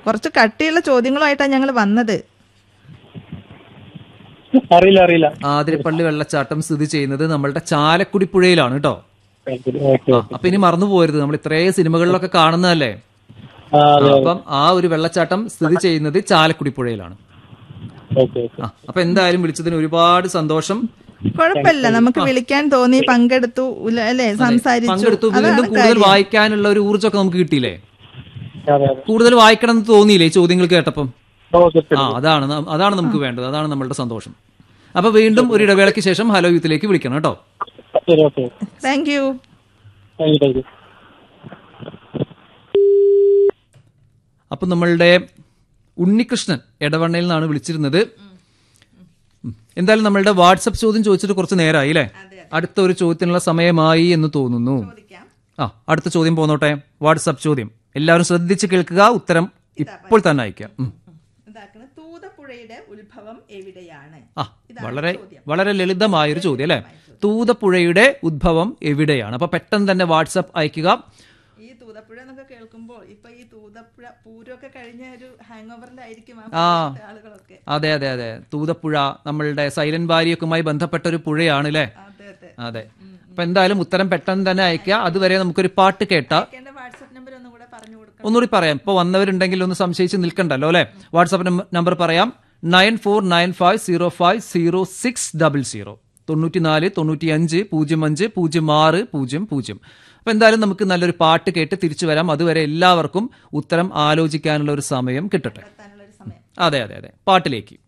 കുറച്ച് കട്ടിയുള്ള ചോദ്യങ്ങളുമായിട്ടാണ് ഞങ്ങൾ വന്നത് അറിയില്ല അറിയില്ല ആതിരപ്പള്ളി വെള്ളച്ചാട്ടം സ്ഥിതി ചെയ്യുന്നത് നമ്മളുടെ ചാലക്കുടി പുഴയിലാണ് കേട്ടോ ഓക്കെ ആ, അപ്പൊ ഇനി മറന്നു പോരുത് നമ്മൾ ഇത്രയും സിനിമകളിലൊക്കെ കാണുന്നതല്ലേ ആ അതെ അപ്പം ആ ഒരു വെള്ളച്ചാട്ടം സ്ഥിതി ചെയ്യുന്നത് ചാലക്കുടി പുഴയിലാണ് ഓക്കെ ഓക്കെ ആ അപ്പൊ എന്തായാലും വിളിച്ചതിന് ഒരുപാട് സന്തോഷം കുഴപ്പമില്ല നമുക്ക് വിളിക്കാൻ തോന്നി പങ്കെടുത്തു ഉല- അല്ലേ സംസാരിച്ചു പങ്കെടുത്തു വീണ്ടും അതാണ് കൂടുതൽ കാര്യം. വായിക്കാനുള്ള ഒരു ഊർജ്ജമൊക്കെ നമുക്ക് കിട്ടിയില്ലേ അതെ അതെ കൂടുതൽ വായിക്കണം എന്ന് തോന്നിയില്ലേ ഈ ചോദ്യങ്ങൾ കേട്ടപ്പം ഓ തീർച്ചയായിട്ടും ആ അതാണ് ന- അതാണ് നമുക്ക് വേണ്ടത് അതാണ് നമ്മളുടെ സന്തോഷം അപ്പൊ വീണ്ടും ഒരു ഇടവേളയ്ക്ക് ശേഷം ഹലോ യൂത്തിലേക്ക് വിളിക്കണം കേട്ടോ ശരി okay thank you thank you thank you അപ്പൊ നമ്മളുടെ ഉണ്ണികൃഷ്ണൻ എടവണ്ണയിൽ നിന്നാണ് വിളിച്ചിരുന്നത് ഉം. എന്തായാലും നമ്മളുടെ വാട്സപ്പ് ചോദ്യം ചോദിച്ചിട്ട് കുറച്ച് നേരമായി അല്ലേ അടുത്ത ഒരു ചോദ്യത്തിനുള്ള സമയമായി എന്ന് തോന്നുന്നു ആ അടുത്ത ചോദ്യം പോന്നോട്ടെ വാട്സപ്പ് ചോദ്യം എല്ലാവരും ശ്രദ്ധിച്ച് കേൾക്കുക ഉത്തരം ഇപ്പോൾ തന്നെ അയക്കാം ഉം. തൂതപ്പുഴയുടെ ഉത്ഭവം എവിടെയാണ് ആ വളരെ വളരെ ലളിതമായൊരു ചോദ്യം അല്ലേ തൂതപ്പുഴയുടെ ഉദ്ഭവം എവിടെയാണ് അപ്പൊ പെട്ടെന്ന് തന്നെ വാട്സപ്പ് അയക്കുക ഈ തൂതപ്പുഴ എന്നൊക്കെ കേൾക്കുമ്പോൾ ഇപ്പൊ ഈ തൂതപ്പുഴ പൂരമൊക്കെ കഴിഞ്ഞ ഒരു ഹാങ് ഓവറിലായിരിക്കും ആ. ആളുകളൊക്കെ അതെ അതെ അതെ തൂതപ്പുഴ നമ്മളുടെ സൈലന്റ് വാലിയൊക്കെയുമായി ബന്ധപ്പെട്ട ഒരു പുഴയാണ് അല്ലേ അതെ അതെ അതെ അപ്പൊ എന്തായാലും ഉത്തരം പെട്ടെന്ന് തന്നെ അയക്കുക അതുവരെ നമുക്കൊരു പാട്ട് കേട്ട എന്റെ വാട്സപ്പ് നമ്പർ ഒന്നും കൂടെ പറഞ്ഞു കൊടുക്കണം ഒന്നുകൂടി പറയാം ഇപ്പൊ വന്നവരുണ്ടെങ്കിൽ ഒന്ന് സംശയിച്ച് നിൽക്കണ്ടല്ലോ അല്ലെ വാട്സാപ്പ് നമ്പർ പറയാം nine four nine five zero five zero six double zero തൊണ്ണൂറ്റിനാല് തൊണ്ണൂറ്റി അഞ്ച് പൂജ്യം അഞ്ച് പൂജ്യം ആറ് പൂജ്യം പൂജ്യം അപ്പൊ എന്തായാലും നമുക്ക് നല്ലൊരു പാട്ട് കേട്ട് തിരിച്ചു വരാം അതുവരെ എല്ലാവർക്കും ഉത്തരം ആലോചിക്കാനുള്ള ഒരു സമയം കിട്ടട്ടെ എത്താനുള്ള ഒരു സമയം അതെ അതെ അതെ പാട്ടിലേക്ക്